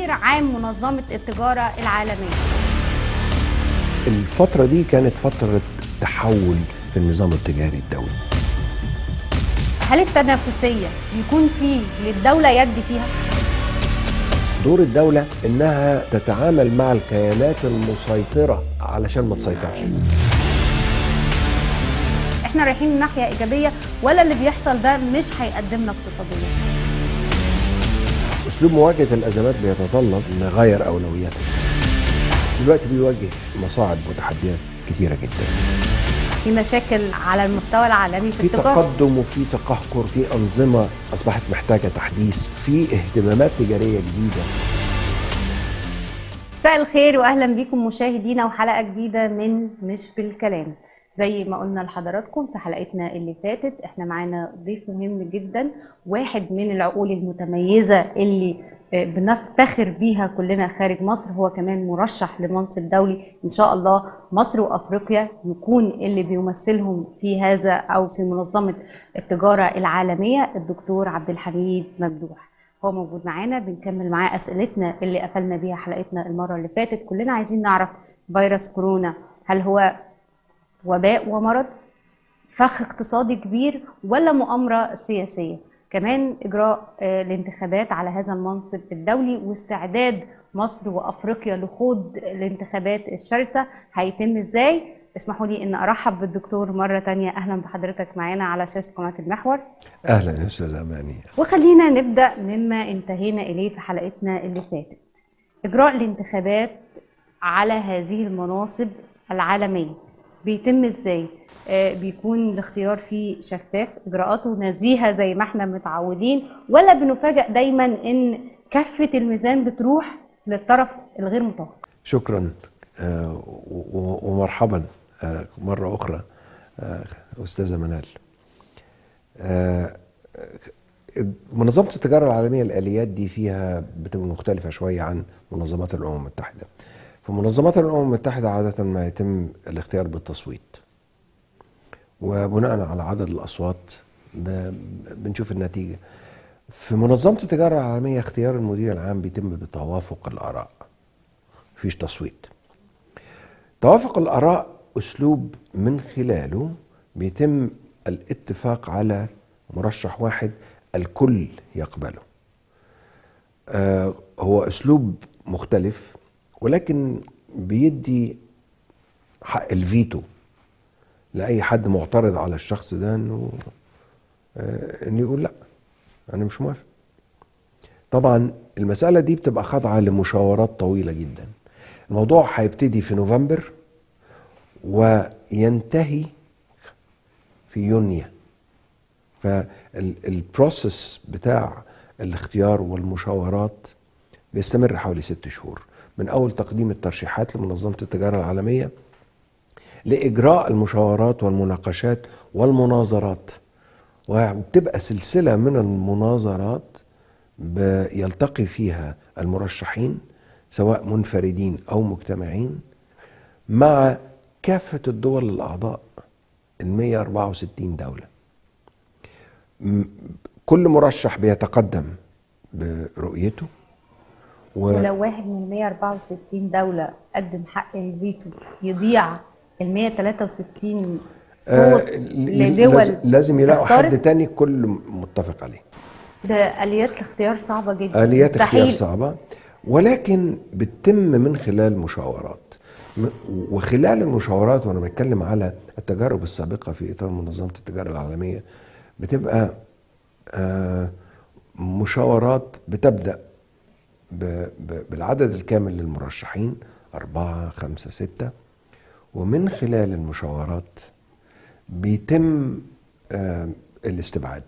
مدير عام منظمة التجارة العالمية الفترة دي كانت فترة تحول في النظام التجاري الدولي هل التنافسية بيكون في للدولة يد فيها؟ دور الدولة إنها تتعامل مع الكيانات المسيطرة علشان ما تسيطرش احنا رايحين ناحية إيجابية ولا اللي بيحصل ده مش هيقدمنا اقتصاديا؟ أسلوب مواجهة الأزمات بيتطلب نغير أولوياتنا دلوقتي بيواجه مصاعب وتحديات كتيرة جدا في مشاكل على المستوى العالمي في, في التجارة تقدم وفي تقهقر في أنظمة أصبحت محتاجة تحديث في اهتمامات تجارية جديدة مساء الخير واهلا بيكم مشاهدينا وحلقه جديده من مش بالكلام زي ما قلنا لحضراتكم في حلقتنا اللي فاتت احنا معانا ضيف مهم جدا واحد من العقول المتميزه اللي آه، بنفتخر بيها كلنا خارج مصر هو كمان مرشح لمنصب دولي ان شاء الله مصر وافريقيا يكون اللي بيمثلهم في هذا او في منظمه التجاره العالميه الدكتور عبد الحميد ممدوح هو موجود معانا بنكمل معاه اسئلتنا اللي قفلنا بيها حلقتنا المره اللي فاتت كلنا عايزين نعرف فيروس كورونا هل هو وباء ومرض فخ اقتصادي كبير ولا مؤامره سياسيه كمان اجراء آه، الانتخابات على هذا المنصب الدولي واستعداد مصر وافريقيا لخوض الانتخابات الشرسه هيتم ازاي اسمحوا لي ان ارحب بالدكتور مره تانية اهلا بحضرتك معانا على شاشه قناه المحور أهلا يا أستاذ أماني وخلينا نبدأ مما انتهينا إليه في حلقتنا اللي فاتت إجراء الانتخابات على هذه المناصب العالمية بيتم إزاي؟ آه، بيكون الاختيار فيه شفاف إجراءاته نزيهة زي ما احنا متعودين ولا بنفاجأ دايما إن كفة الميزان بتروح للطرف الغير متوقع شكرا آه، و- و- ومرحبا آه، مرة أخرى آه، أستاذة منال آه، منظمة التجارة العالمية الآليات دي فيها بتبقى مختلفة شوية عن منظمات الأمم المتحدة في منظمات الأمم المتحدة عادة ما يتم الاختيار بالتصويت وبناء على عدد الأصوات ب- بنشوف النتيجة في منظمة التجارة العالمية اختيار المدير العام بيتم بتوافق الآراء مفيش تصويت توافق الآراء أسلوب من خلاله بيتم الاتفاق على مرشح واحد الكل يقبله آه هو أسلوب مختلف ولكن بيدي حق الفيتو لأي حد معترض على الشخص ده إنه آه إنه يقول لأ أنا مش موافق طبعا المسألة دي بتبقى خاضعة لمشاورات طويلة جدا الموضوع هيبتدي في نوفمبر وينتهي في يونيو فالبروسيس بتاع الاختيار والمشاورات بيستمر حوالي ست شهور من أول تقديم الترشيحات لمنظمة التجارة العالمية لإجراء المشاورات والمناقشات والمناظرات وبتبقى سلسلة من المناظرات ب- يلتقي فيها المرشحين سواء منفردين أو مجتمعين مع كافة الدول الأعضاء ال 164 دولة م- كل مرشح بيتقدم برؤيته و... ولو واحد من 164 دولة قدم حق الفيتو يضيع ال 163 آه، صوت ل- لدول لازم- لازم يلاقوا تختارق. حد تاني كل متفق عليه ده اليات الاختيار صعبه جدا آليات اختيار مستحيل. صعبة ولكن بتتم من خلال مشاورات م- وخلال المشاورات وانا بتكلم على التجارب السابقة في اطار منظمة التجارة العالمية بتبقى آه، مشاورات بتبدأ ب- ب- بالعدد الكامل للمرشحين أربعة خمسة ستة ومن خلال المشاورات بيتم آه، الاستبعاد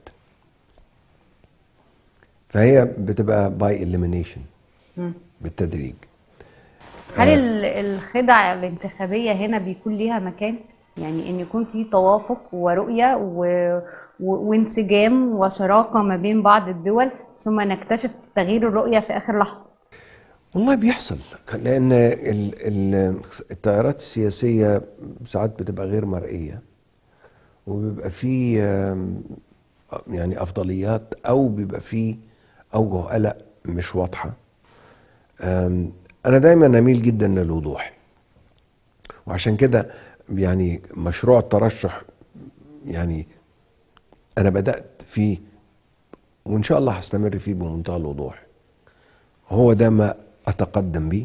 فهي بتبقى باي اليمينيشن بالتدريج هل ال- الخدع الانتخابيه هنا بيكون ليها مكان يعني ان يكون في توافق ورؤيه و... و... وانسجام وشراكه ما بين بعض الدول ثم نكتشف تغيير الرؤيه في اخر لحظه والله بيحصل لان ال- ال- التيارات السياسيه ساعات بتبقى غير مرئيه وبيبقى في آم، يعني افضليات او بيبقى في اوجه قلق مش واضحه أم، انا دايما اميل جدا للوضوح وعشان كده يعني مشروع الترشح يعني انا بدات فيه وان شاء الله هستمر فيه بمنتهى الوضوح هو ده ما اتقدم بيه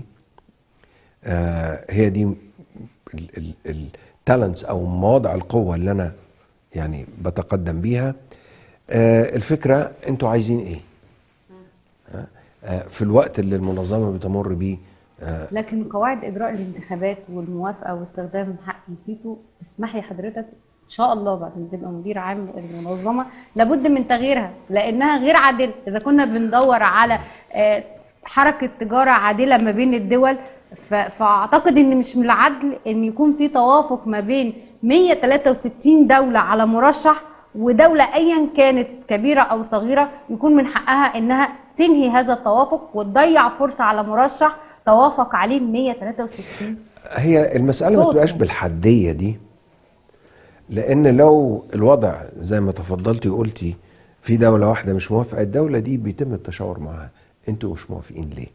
آه هي دي التالنتس او مواضع القوه اللي انا يعني بتقدم بيها آه الفكره انتوا عايزين ايه آه، آه في الوقت اللي المنظمه بتمر بيه آه لكن قواعد اجراء الانتخابات والموافقه واستخدام حق الفيتو اسمحي حضرتك ان شاء الله بعد ما تبقى مدير عام المنظمه لابد من تغييرها لانها غير عادله اذا كنا بندور على آه، حركه تجاره عادله ما بين الدول ف- فاعتقد ان مش من العدل ان يكون في توافق ما بين 163 دوله على مرشح ودوله ايا كانت كبيره او صغيره يكون من حقها انها تنهي هذا التوافق وتضيع فرصه على مرشح توافق عليه 163 هي المسألة ما صوت تبقاش يعني. بالحدية دي لأن لو الوضع زي ما تفضلتي وقلتي في دولة واحدة مش موافقة الدولة دي بيتم التشاور معاها انتوا مش موافقين ليه؟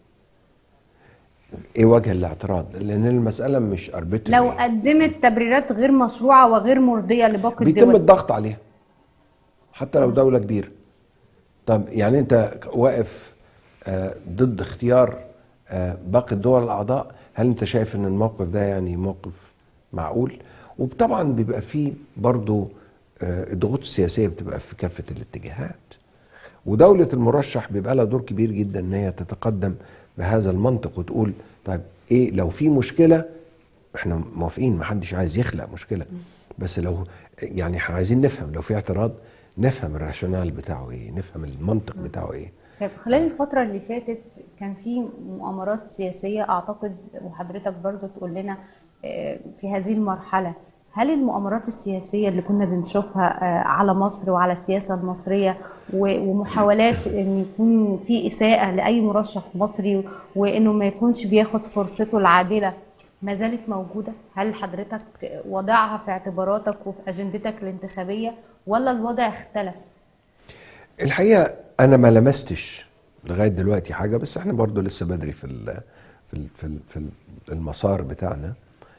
ايه وجه الاعتراض؟ لأن المسألة مش arbitrary لو قدمت تبريرات غير مشروعه وغير مرضيه لباقي بيتم الدول الضغط عليها حتى لو دولة كبيرة طب يعني انت واقف آه، ضد اختيار آه، باقي الدول الاعضاء هل انت شايف ان الموقف ده يعني موقف معقول وطبعا بيبقى فيه برضو آه، الضغوط السياسية بتبقى في كافة الاتجاهات ودولة المرشح بيبقى لها دور كبير جدا ان هي تتقدم بهذا المنطق وتقول طيب ايه لو في مشكلة احنا موافقين محدش عايز يخلق مشكلة بس لو يعني احنا عايزين نفهم لو في اعتراض نفهم الراشونال بتاعه ايه نفهم المنطق بتاعه ايه طيب خلال الفترة اللي فاتت كان في مؤامرات سياسية أعتقد وحضرتك برضو تقول لنا آه، في هذه المرحلة هل المؤامرات السياسية اللي كنا بنشوفها آه، على مصر وعلى السياسة المصرية و- ومحاولات إن يكون في إساءة لأي مرشح مصري وإنه ما يكونش بياخد فرصته العادلة ما زالت موجودة؟ هل حضرتك وضعها في اعتباراتك وفي أجندتك الانتخابية ولا الوضع اختلف؟ الحقيقه انا ما لمستش لغايه دلوقتي حاجه بس احنا برضو لسه بدري في ال في ال في, ال في المسار بتاعنا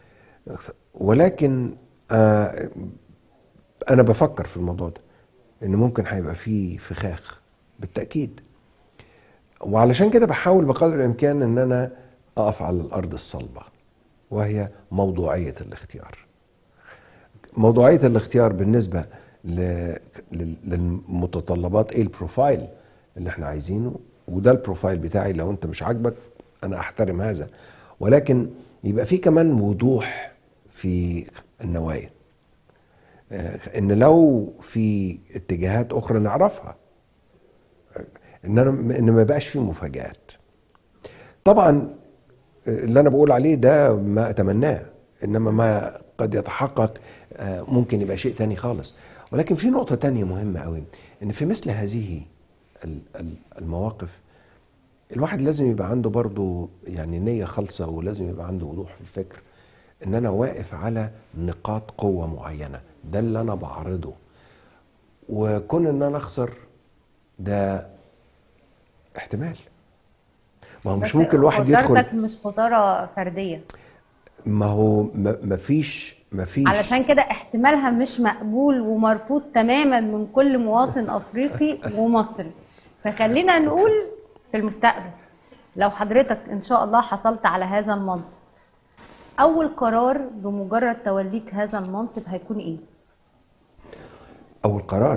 ولكن آه انا بفكر في الموضوع ده ان ممكن هيبقى فيه فخاخ بالتاكيد وعلشان كده بحاول بقدر الامكان ان انا اقف على الارض الصلبه وهي موضوعيه الاختيار موضوعيه الاختيار بالنسبه ل- لل- للمتطلبات ايه البروفايل اللي احنا عايزينه وده البروفايل بتاعي لو انت مش عاجبك انا احترم هذا ولكن يبقى في كمان وضوح في النوايا آه، ان لو في اتجاهات اخرى نعرفها آه، ان انا ان ما يبقاش في مفاجآت طبعا اللي انا بقول عليه ده ما اتمناه انما ما قد يتحقق آه، ممكن يبقى شيء تاني خالص ولكن في نقطة تانية مهمة قوي ان في مثل هذه ال- ال- المواقف الواحد لازم يبقى عنده برضو يعني نية خالصة ولازم يبقى عنده وضوح في الفكر ان انا واقف على نقاط قوة معينة ده اللي انا بعرضه وكون ان انا اخسر ده احتمال ما هو مش بس ممكن الواحد يدخل خسارتك مش خسارة فردية ما هو ما ما فيش ما فيش علشان كده احتمالها مش مقبول ومرفوض تماما من كل مواطن افريقي ومصري فخلينا نقول في المستقبل لو حضرتك ان شاء الله حصلت على هذا المنصب اول قرار بمجرد توليك هذا المنصب هيكون ايه أول قرار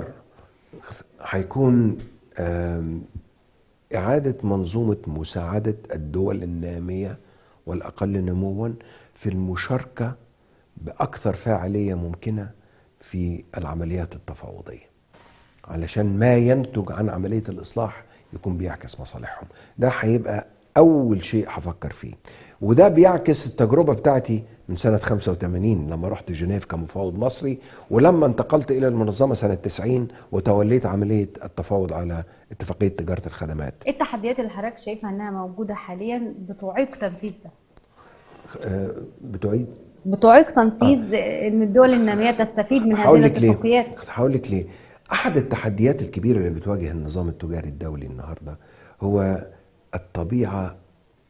هيكون آم، إعادة منظومة مساعدة الدول النامية والأقل نموا في المشاركة بأكثر فاعلية ممكنة في العمليات التفاوضية علشان ما ينتج عن عملية الإصلاح يكون بيعكس مصالحهم ده هيبقى أول شيء هفكر فيه وده بيعكس التجربة بتاعتي من سنة 85 لما رحت جنيف كمفاوض مصري ولما انتقلت إلى المنظمة سنة 90 وتوليت عملية التفاوض على اتفاقية تجارة الخدمات ايه التحديات اللي حضرتك شايفها انها موجودة حاليا بتعيق تنفيذ ده آه، بتعيد بتعيق تنفيذ ان الدول النامية تستفيد من هذه هقول لك ليه الاتفاقيات هقول لك ليه احد التحديات الكبيره اللي بتواجه النظام التجاري الدولي النهارده هو الطبيعه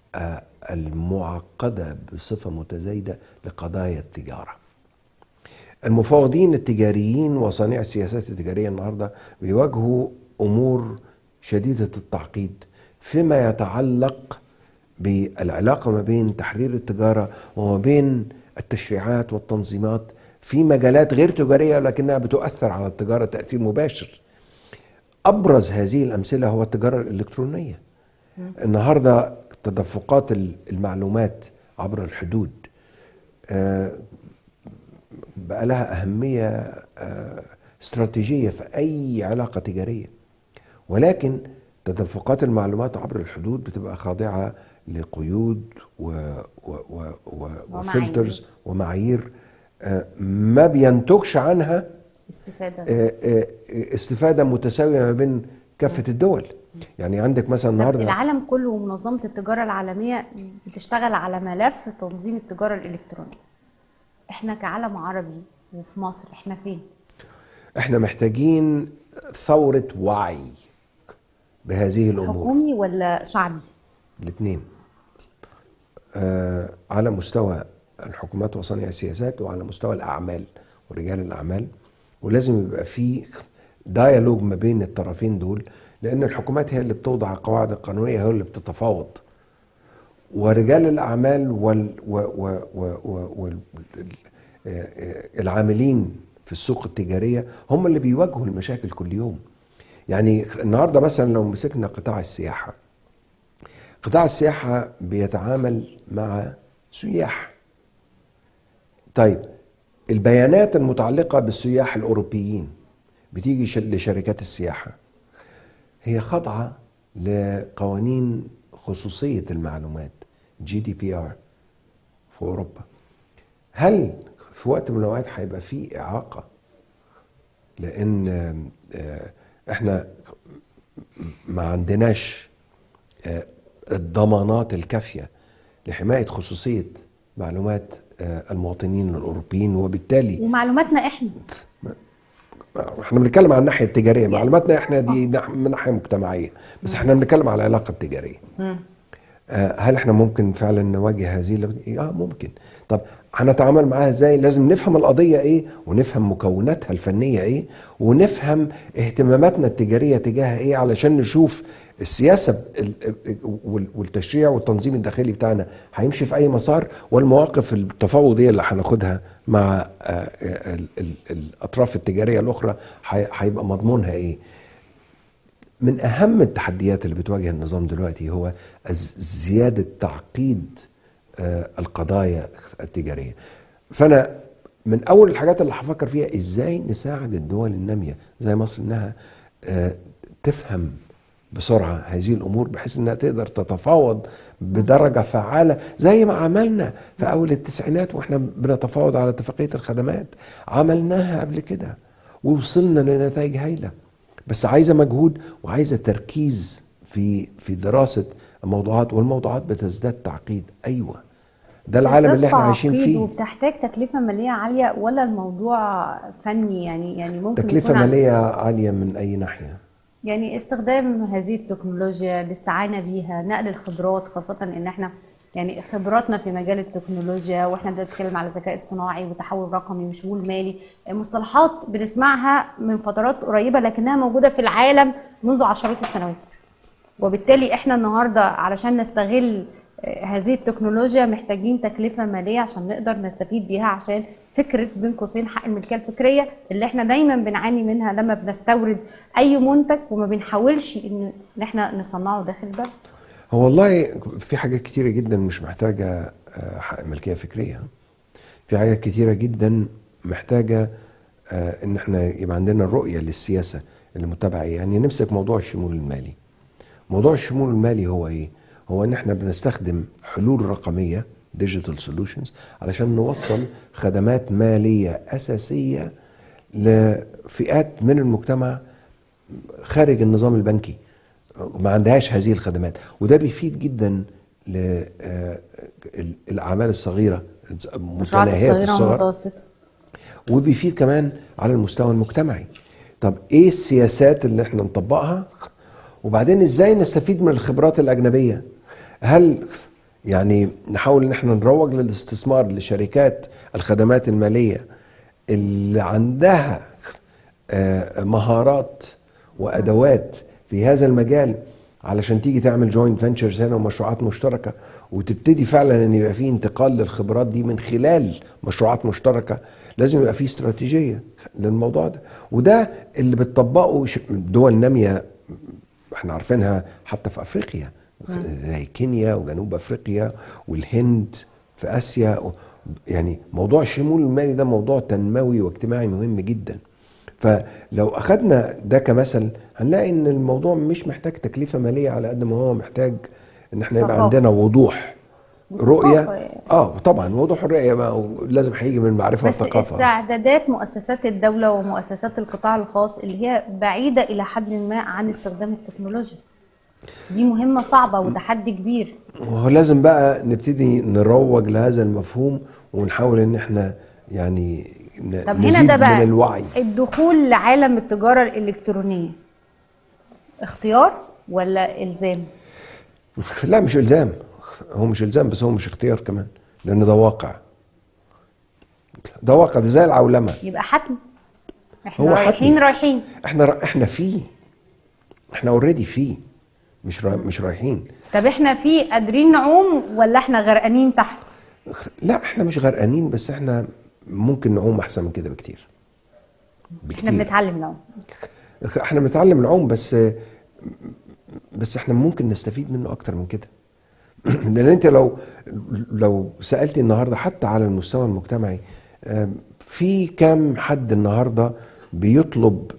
آه، المعقدة بصفة متزايدة لقضايا التجارة المفاوضين التجاريين وصانع السياسات التجارية النهاردة بيواجهوا أمور شديدة التعقيد فيما يتعلق بالعلاقة ما بين تحرير التجارة وما بين التشريعات والتنظيمات في مجالات غير تجارية لكنها بتؤثر على التجارة تأثير مباشر أبرز هذه الأمثلة هو التجارة الإلكترونية النهاردة تدفقات المعلومات عبر الحدود آه، بقى لها أهمية آه، استراتيجية في أي علاقة تجارية ولكن تدفقات المعلومات عبر الحدود بتبقى خاضعة لقيود و و و و وفلترز ومعايير آه، ما بينتجش عنها استفادة آه، آه، استفادة متساوية ما بين كافة الدول يعني عندك مثلا النهارده العالم كله ومنظمة التجارة العالمية بتشتغل على ملف تنظيم التجارة الإلكترونية احنا كعالم عربي وفي مصر احنا فين؟ احنا محتاجين ثورة وعي بهذه الأمور حكومي ولا شعبي؟ الاثنين آه على مستوى الحكومات وصانع السياسات وعلى مستوى الأعمال ورجال الأعمال ولازم يبقى في دايالوج ما بين الطرفين دول لأن الحكومات هي اللي بتوضع القواعد القانونية هي اللي بتتفاوض ورجال الأعمال وال و و و و وال آه، آه، العاملين في السوق التجارية هم اللي بيواجهوا المشاكل كل يوم يعني النهاردة مثلا لو مسكنا قطاع السياحة قطاع السياحة بيتعامل مع سياح طيب البيانات المتعلقة بالسياح الأوروبيين بتيجي ش- لشركات السياحة هي خاضعة لقوانين خصوصية المعلومات جي دي بي ار في أوروبا هل في وقت من الأوقات هيبقى في إعاقة لأن آه، إحنا ما عندناش آه، الضمانات الكافية لحماية خصوصية معلومات آه، المواطنين الأوروبيين وبالتالي ومعلوماتنا احنا احنا بنتكلم عن الناحية التجارية معلوماتنا احنا دي نح- من ناحية مجتمعية بس احنا بنتكلم على العلاقة التجارية آه، هل احنا ممكن فعلا نواجه هذه اللي اه ممكن طب هنتعامل معاها ازاي لازم نفهم القضية ايه ونفهم مكوناتها الفنية ايه ونفهم اهتماماتنا التجارية تجاهها ايه علشان نشوف السياسة ال- ال- وال- والتشريع والتنظيم الداخلي بتاعنا هيمشي في اي مسار والمواقف التفاوضية اللي هناخدها مع آه، ال- ال- الاطراف التجارية الاخرى هي- هيبقى مضمونها ايه من اهم التحديات اللي بتواجه النظام دلوقتي هو الز- زياده تعقيد آه، القضايا التجاريه فانا من اول الحاجات اللي هفكر فيها ازاي نساعد الدول الناميه زي مصر انها آه، تفهم بسرعه هذه الامور بحيث انها تقدر تتفاوض بدرجه فعاله زي ما عملنا في اول التسعينات واحنا بنتفاوض على اتفاقيه الخدمات عملناها قبل كده ووصلنا لنتائج هايله بس عايزه مجهود وعايزه تركيز في في دراسه الموضوعات والموضوعات بتزداد تعقيد ايوه ده العالم اللي احنا عايشين تعقيد فيه وبتحتاج تكلفة مالية عالية ولا الموضوع فني يعني يعني ممكن تكلفه يكون عن- ماليه عاليه من اي ناحيه يعني استخدام هذه التكنولوجيا الاستعانة بيها نقل الخبرات خاصة ان احنا يعني خبراتنا في مجال التكنولوجيا واحنا بنتكلم على ذكاء اصطناعي وتحول رقمي وشمول مالي مصطلحات بنسمعها من فترات قريبة لكنها موجودة في العالم منذ عشرات السنوات وبالتالي احنا النهارده علشان نستغل آه، هذه التكنولوجيا محتاجين تكلفة مالية عشان نقدر نستفيد بيها عشان فكرة بين قوسين حق الملكية الفكرية اللي احنا دايما بنعاني منها لما بنستورد أي منتج وما بنحاولش إن إن احنا نصنعه داخل البلد. هو والله في حاجات كتيره جدا مش محتاجه آه، حق ملكيه فكريه في حاجات كتيره جدا محتاجه آه، ان احنا يبقى عندنا الرؤيه للسياسه اللي متبعه إيه. يعني نمسك موضوع الشمول المالي موضوع الشمول المالي هو ايه هو ان احنا بنستخدم حلول رقميه ديجيتال سولوشنز علشان نوصل خدمات ماليه اساسيه لفئات من المجتمع خارج النظام البنكي ما عندهاش هذه الخدمات وده بيفيد جدا للاعمال الصغيره المشروعات متناهيه الصغيرة الصغر والمتوسطة. وبيفيد كمان على المستوى المجتمعي طب ايه السياسات اللي احنا نطبقها وبعدين ازاي نستفيد من الخبرات الاجنبيه هل يعني نحاول ان احنا نروج للاستثمار لشركات الخدمات الماليه اللي عندها آه، مهارات وادوات في هذا المجال علشان تيجي تعمل جوينت فينتشرز هنا ومشروعات مشتركه وتبتدي فعلا ان يبقى في انتقال للخبرات دي من خلال مشروعات مشتركه لازم يبقى في استراتيجيه للموضوع ده وده اللي بتطبقه ش- دول ناميه احنا عارفينها حتى في افريقيا زي كينيا وجنوب افريقيا والهند في اسيا و- يعني موضوع الشمول المالي ده موضوع تنموي واجتماعي مهم جدا فلو اخدنا ده كمثل هنلاقي ان الموضوع مش محتاج تكلفه ماليه على قد ما هو محتاج ان احنا يبقى ثقافة. عندنا وضوح وثقافة رؤيه يعني. اه طبعا وضوح الرؤيه بقى لازم هيجي من المعرفه بس والثقافه استعدادات مؤسسات الدولة ومؤسسات القطاع الخاص اللي هي بعيدة إلى حد ما عن استخدام التكنولوجيا دي مهمة صعبة وتحدي كبير وهو لازم بقى نبتدي نروج لهذا المفهوم ونحاول ان احنا يعني ن- طب هنا نزيد ده بقى من الوعي الدخول لعالم التجارة الإلكترونية اختيار ولا إلزام؟ لا مش الزام هو مش الزام بس هو مش اختيار كمان لان ده واقع ده واقع ده زي العولمه يبقى حتم احنا هو رايحين حتمي. رايحين احنا را- احنا فيه احنا اوريدي فيه مش را مش رايحين طب احنا في قادرين نعوم ولا احنا غرقانين تحت؟ لا احنا مش غرقانين بس احنا ممكن نعوم احسن من كده بكتير احنا بكتير بنتعلم نعوم احنا بنتعلم العوم بس بس احنا ممكن نستفيد منه اكتر من كده لان انت لو لو سالتي النهارده حتى على المستوى المجتمعي آم، في كام حد النهارده بيطلب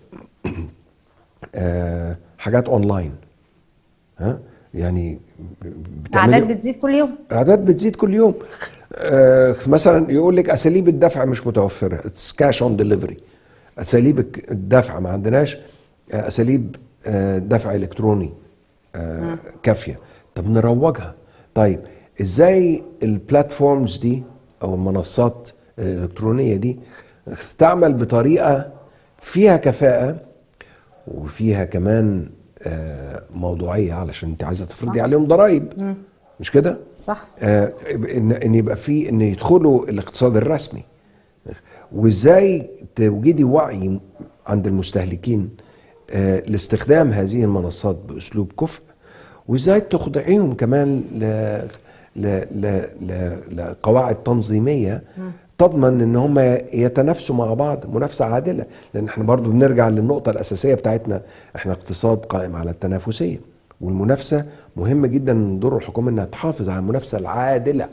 آه، حاجات اونلاين ها يعني بتعملي- الأعداد بتزيد كل يوم الاعداد بتزيد كل يوم آه، مثلا يقول لك اساليب الدفع مش متوفره اتس كاش اون ديليفري اساليب الك- الدفع ما عندناش آه، اساليب آه، دفع الكتروني آه، كافيه طب نروجها طيب ازاي البلاتفورمز دي او المنصات الالكترونيه دي تعمل بطريقه فيها كفاءه وفيها كمان آه، موضوعيه علشان انت عايزه تفرضي عليهم ضرائب مش كده؟ صح آه، ان ان يبقى في ان يدخلوا الاقتصاد الرسمي وازاي توجدي وعي عند المستهلكين آه، لاستخدام هذه المنصات باسلوب كفء وازاي تخضعيهم كمان ل ل ل ل لقواعد تنظيميه تضمن ان هم يتنافسوا مع بعض منافسه عادله لان احنا برضو بنرجع للنقطه الاساسيه بتاعتنا احنا اقتصاد قائم على التنافسيه والمنافسه مهم جدا من دور الحكومه انها تحافظ على المنافسه العادله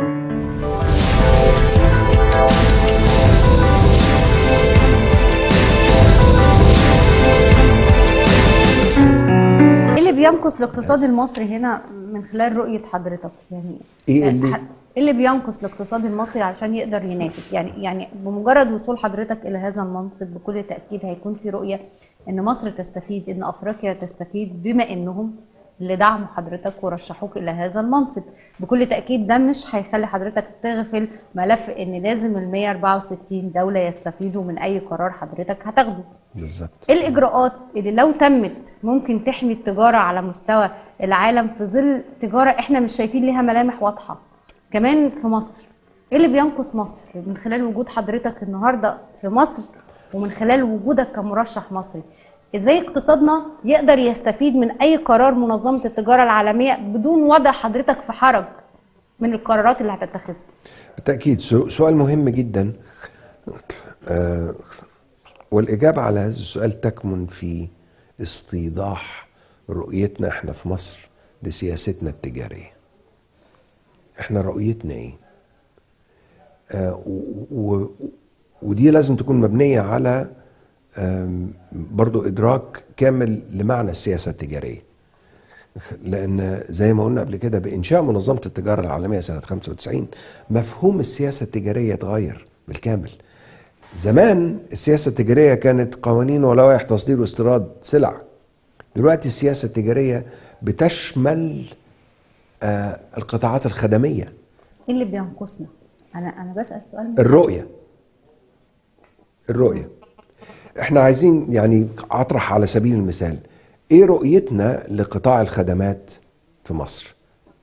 ايه اللي بينقص الاقتصاد المصري هنا من خلال رؤية حضرتك يعني إيه يعني اللي- ح- ايه اللي بينقص الاقتصاد المصري عشان يقدر ينافس يعني يعني بمجرد وصول حضرتك الى هذا المنصب بكل تأكيد هيكون في رؤية ان مصر تستفيد ان افريقيا تستفيد بما انهم اللي دعموا حضرتك ورشحوك الى هذا المنصب بكل تأكيد ده مش هيخلي حضرتك تغفل ملف ان لازم ال 164 دولة يستفيدوا من اي قرار حضرتك هتاخده بالظبط ايه الاجراءات اللي لو تمت ممكن تحمي التجاره على مستوى العالم في ظل تجاره احنا مش شايفين ليها ملامح واضحه كمان في مصر ايه اللي بينقص مصر من خلال وجود حضرتك النهارده في مصر ومن خلال وجودك كمرشح مصري ازاي اقتصادنا يقدر يستفيد من اي قرار منظمه التجاره العالميه بدون وضع حضرتك في حرج من القرارات اللي هتتخذها بالتأكيد سو- سؤال مهم جدا آه، والإجابة على هذا السؤال تكمن في استيضاح رؤيتنا احنا في مصر لسياستنا التجارية احنا رؤيتنا ايه آه، و- و- ودي لازم تكون مبنية على آم، برضو إدراك كامل لمعنى السياسة التجارية لان زي ما قلنا قبل كده بانشاء منظمه التجاره العالميه سنه 95 مفهوم السياسه التجاريه اتغير بالكامل زمان السياسه التجاريه كانت قوانين ولوائح تصدير واستيراد سلع دلوقتي السياسه التجاريه بتشمل آه القطاعات الخدميه ايه اللي بينقصنا انا انا بسال سؤال مهم. الرؤيه الرؤيه احنا عايزين يعني اطرح على سبيل المثال ايه رؤيتنا لقطاع الخدمات في مصر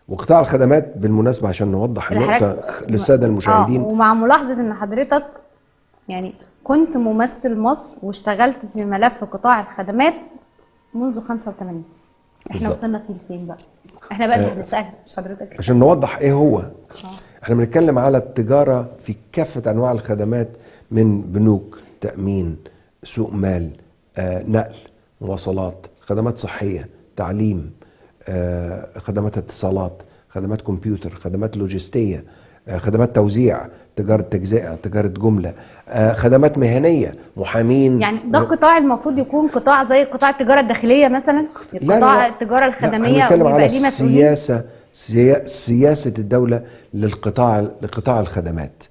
وقطاع الخدمات بالمناسبه عشان نوضح النقطه الحاجات- للساده اه المشاهدين ومع ملاحظة ان حضرتك يعني كنت ممثل مصر واشتغلت في ملف قطاع الخدمات منذ 85 احنا بالظبط. وصلنا فيه لفين بقى؟ احنا بقى اللي هنسألك مش حضرتك عشان نوضح ايه هو احنا بنتكلم على التجاره في كافه انواع الخدمات من بنوك تامين سوق مال آه، نقل مواصلات خدمات صحيه تعليم آه، خدمات اتصالات خدمات كمبيوتر خدمات لوجستيه آه، خدمات توزيع تجاره تجزئه تجاره جمله آه، خدمات مهنيه محامين يعني ده قطاع المفروض يكون قطاع زي قطاع التجارة الداخلية مثلا قطاع التجارة الخدمية لا بنتكلم ويبقى على ليه مسؤولين السياسة سيا- سياسة الدولة للقطاع لقطاع الخدمات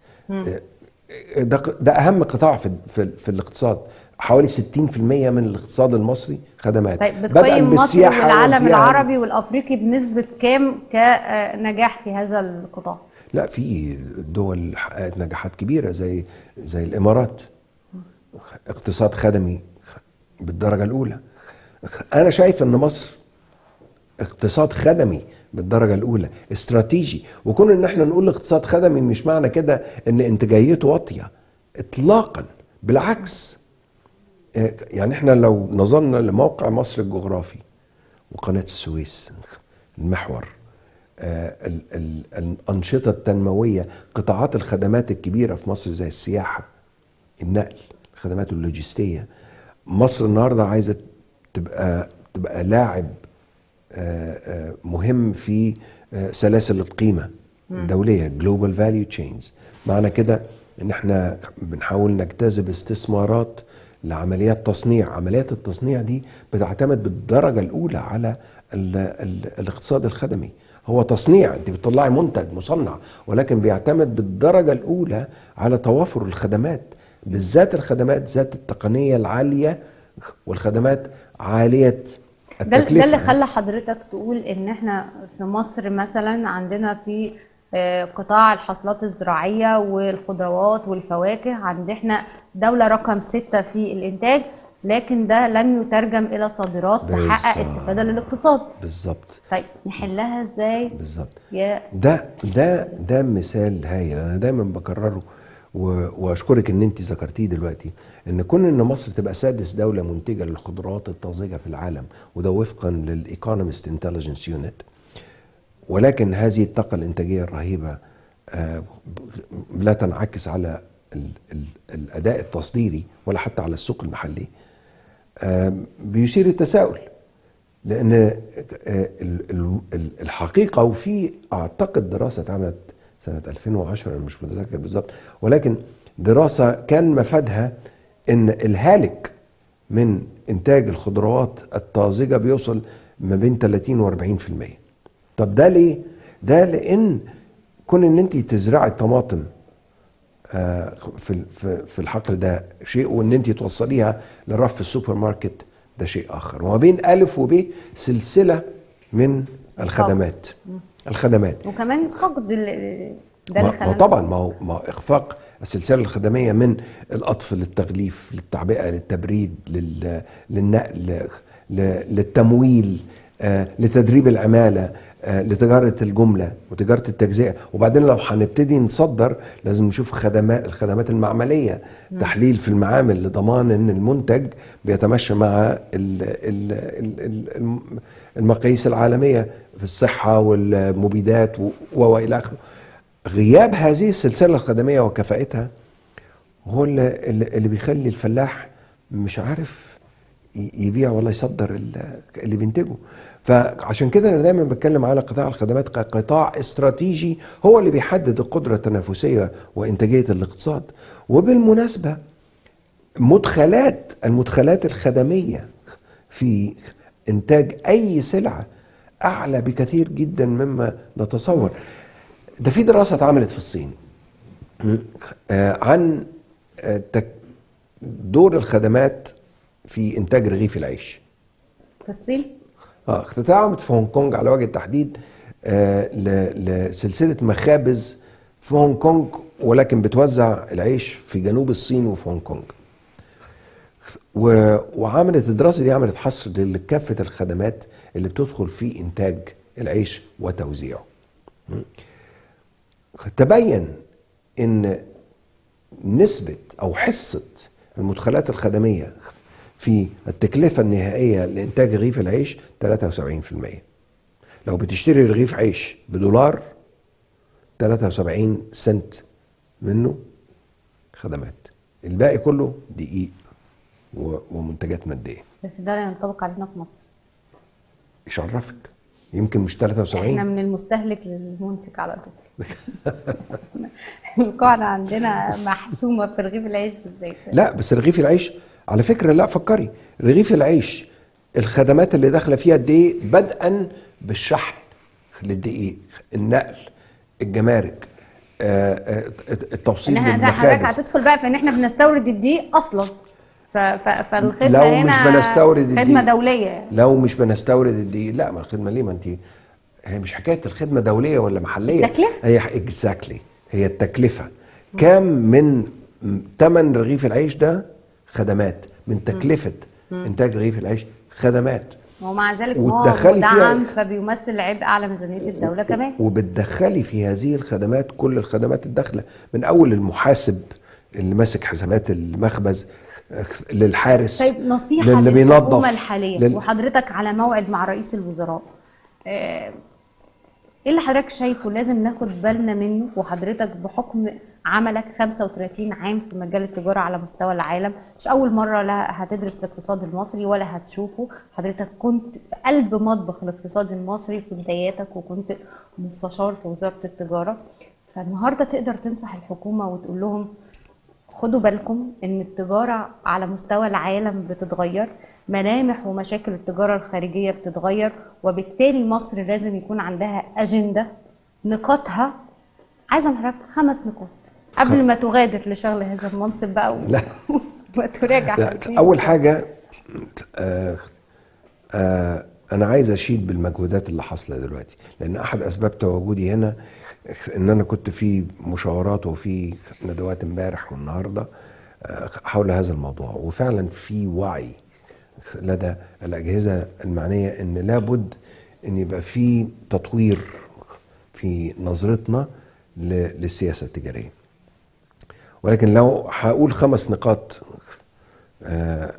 ده ق- ده أهم قطاع في في, في الاقتصاد حوالي 60% من الاقتصاد المصري خدمات طيب بدءاً بتقيم مصر بالسياحة والعالم وانتهاء- العربي والافريقي بنسبة كام كنجاح في هذا القطاع؟ لا في دول حققت نجاحات كبيرة زي زي الإمارات اقتصاد خدمي بالدرجة الأولى أنا شايف إن مصر اقتصاد خدمي بالدرجة الأولى استراتيجي وكون إن احنا نقول اقتصاد خدمي مش معنى كده إن إنتاجيته واطية إطلاقا بالعكس إيه، يعني احنا لو نظرنا لموقع مصر الجغرافي وقناة السويس المحور آه، ال- ال- الأنشطة التنموية قطاعات الخدمات الكبيرة في مصر زي السياحة النقل الخدمات اللوجستية مصر النهاردة عايزة تبقى تبقى لاعب آه، آه، مهم في آه، سلاسل القيمة الدولية جلوبال فاليو تشينز معنى كده ان احنا بنحاول نجتذب استثمارات لعمليات تصنيع عمليات التصنيع دي بتعتمد بالدرجة الأولى على ال ال الاقتصاد الخدمي هو تصنيع انت بتطلعي منتج مصنع ولكن بيعتمد بالدرجة الأولى على توافر الخدمات بالذات الخدمات ذات التقنية العالية والخدمات عالية ده ده التكلفة اللي خلى حضرتك تقول ان احنا في مصر مثلا عندنا في آه، قطاع الحاصلات الزراعية والخضروات والفواكه عندنا احنا دولة رقم ستة في الانتاج لكن ده لم يترجم الى صادرات تحقق بالظبط. استفادة للاقتصاد بالظبط طيب نحلها ازاي بالظبط يا ده ده ده مثال هايل انا دايما بكرره و- واشكرك ان انت ذكرتيه دلوقتي ان كون ان مصر تبقى سادس دوله منتجه للخضروات الطازجه في العالم وده وفقا للايكونومست انتليجنس يونت ولكن هذه الطاقه الانتاجيه الرهيبه آه، لا تنعكس على ال- ال- الاداء التصديري ولا حتى على السوق المحلي آه، بيثير التساؤل لان آه، ال- ال- ال- الحقيقه وفي اعتقد دراسه اتعملت سنه 2010 انا مش متذكر بالظبط ولكن دراسه كان مفادها ان الهالك من انتاج الخضروات الطازجه بيوصل ما بين 30 و 40% طب ده ليه؟ ده لان كون ان انت تزرعي الطماطم آه، في في في الحقل ده شيء وان انت توصليها لرف السوبر ماركت ده شيء اخر وما بين الف وب سلسله من الخدمات الخدمات وكمان فقد ال- ده ما اللي ما خلانا طبعا ما هو ما هو اخفاق السلسله الخدميه من القطف للتغليف للتعبئه للتبريد لل- للنقل ل- للتمويل آه، لتدريب العماله آه، لتجاره الجمله وتجاره التجزئه وبعدين لو هنبتدي نصدر لازم نشوف خدمات الخدمات المعمليه تحليل في المعامل لضمان ان المنتج بيتمشى مع ال- ال- ال- ال- الم- المقاييس العالميه في الصحه والمبيدات و- والى اخره غياب هذه السلسله الخدميه وكفاءتها هو اللي, اللي اللي بيخلي الفلاح مش عارف ي- يبيع ولا يصدر ال- اللي بينتجه فعشان كده انا دايما بتكلم على قطاع الخدمات كقطاع استراتيجي هو اللي بيحدد القدره التنافسيه وانتاجيه الاقتصاد وبالمناسبه مدخلات المدخلات الخدميه في انتاج اي سلعه اعلى بكثير جدا مما نتصور ده في دراسه اتعملت في الصين آه، عن آه، تك- دور الخدمات في انتاج رغيف العيش في الصين اه اتعملت في هونج كونج على وجه التحديد آه، ل- لسلسله مخابز في هونج كونج ولكن بتوزع العيش في جنوب الصين وفي هونج كونج و- وعملت الدراسه دي عملت حصر لكافه الخدمات اللي بتدخل في انتاج العيش وتوزيعه م? تبين ان نسبة او حصة المدخلات الخدمية في التكلفة النهائية لإنتاج رغيف العيش 73% لو بتشتري رغيف عيش بدولار 73 سنت منه خدمات الباقي كله دقيق و- ومنتجات مادية بس ده لا ينطبق علينا في مصر ايش عرفك يمكن مش احنا 73 من المستهلك للمنتج على طول القاعدة عندنا محسومة في رغيف العيش بالذات لا بس رغيف العيش على فكرة لا فكري رغيف العيش الخدمات اللي داخلة فيها قد ايه بدءا بالشحن للدقيق النقل الجمارك آه، آه، التوصيل ان احنا ده حضرتك للمخابز هتدخل بقى في ان احنا بنستورد الدقيق اصلا ف... ف... فالخدمة لو هنا مش بنستورد خدمة الدقيق. دولية لو مش بنستورد الدقيق لا ما الخدمه ليه ما انت هي مش حكايه الخدمه دوليه ولا محليه التكلفة. هي اكزاكتلي هي التكلفه كام من ثمن رغيف العيش ده خدمات من تكلفه انتاج رغيف العيش خدمات ومع ذلك هو وتدخلي فيها- مدعم فبيمثل عبء على ميزانية الدولة كمان وبتدخلي في هذه الخدمات كل الخدمات الداخله من اول المحاسب اللي ماسك حسابات المخبز للحارس طيب نصيحة للي للحكومة بينظف الحالية لل- وحضرتك على موعد مع رئيس الوزراء آه، ايه اللي حضرتك شايفه لازم ناخد بالنا منه وحضرتك بحكم عملك 35 عام في مجال التجارة على مستوى العالم مش أول مرة لا هتدرس الاقتصاد المصري ولا هتشوفه حضرتك كنت في قلب مطبخ الاقتصاد المصري في بداياتك وكنت مستشار في وزارة التجارة فالنهاردة تقدر تنصح الحكومة وتقول لهم خدوا بالكم ان التجارة على مستوى العالم بتتغير ملامح ومشاكل التجارة الخارجية بتتغير وبالتالي مصر لازم يكون عندها أجندة نقاطها عايزة من حضرتك خمس نقاط قبل ما تغادر لشغل هذا المنصب بقى و... لا. وتراجع لا حاجتين. اول حاجه آه آه انا عايز اشيد بالمجهودات اللي حاصله دلوقتي لان احد اسباب تواجدي هنا ان انا كنت في مشاورات وفي ندوات امبارح والنهارده آه، حول هذا الموضوع وفعلا في وعي لدى الاجهزه المعنيه ان لابد ان يبقى في تطوير في نظرتنا ل- للسياسه التجاريه ولكن لو هقول خمس نقاط آه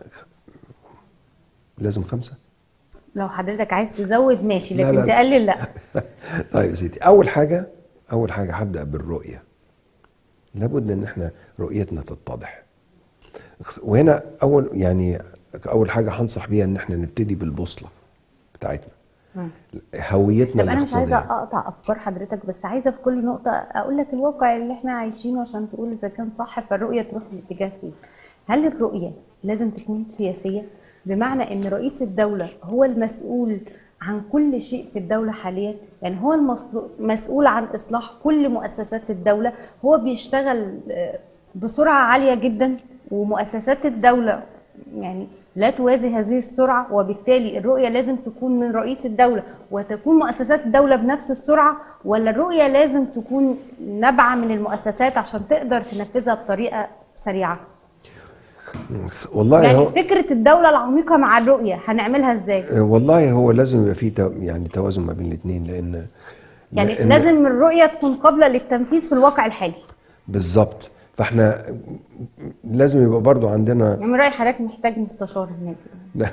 لازم خمسة لو حضرتك عايز تزود ماشي لا، لكن لا. تقلل لا طيب يا سيدي أول حاجة أول حاجة هبدأ بالرؤية لابد إن إحنا رؤيتنا تتضح وهنا أول يعني أول حاجة هنصح بيها إن إحنا نبتدي بالبوصلة بتاعتنا هويتنا طب انا مش عايزه الاقتصادية اقطع افكار حضرتك بس عايزه في كل نقطه اقول لك الواقع اللي احنا عايشينه عشان تقول اذا كان صح فالرؤيه تروح الاتجاه فين هل الرؤيه لازم تكون سياسيه بمعنى ان رئيس الدوله هو المسؤول عن كل شيء في الدولة حاليا يعني هو المسؤول عن إصلاح كل مؤسسات الدولة هو بيشتغل آه، بسرعة عالية جدا ومؤسسات الدولة يعني لا توازي هذه السرعة وبالتالي الرؤية لازم تكون من رئيس الدولة وتكون مؤسسات الدولة بنفس السرعة ولا الرؤية لازم تكون نابعة من المؤسسات عشان تقدر تنفذها بطريقة سريعة والله يعني هو فكرة الدولة العميقة مع الرؤية هنعملها ازاي؟ والله هو لازم يبقى في تو- يعني توازن ما بين الاثنين لأن يعني لأن- لازم الرؤية تكون قابلة للتنفيذ في الواقع الحالي بالظبط فاحنا لازم يبقى برضو عندنا يعني من رأي حضرتك محتاج مستشار هناك لا.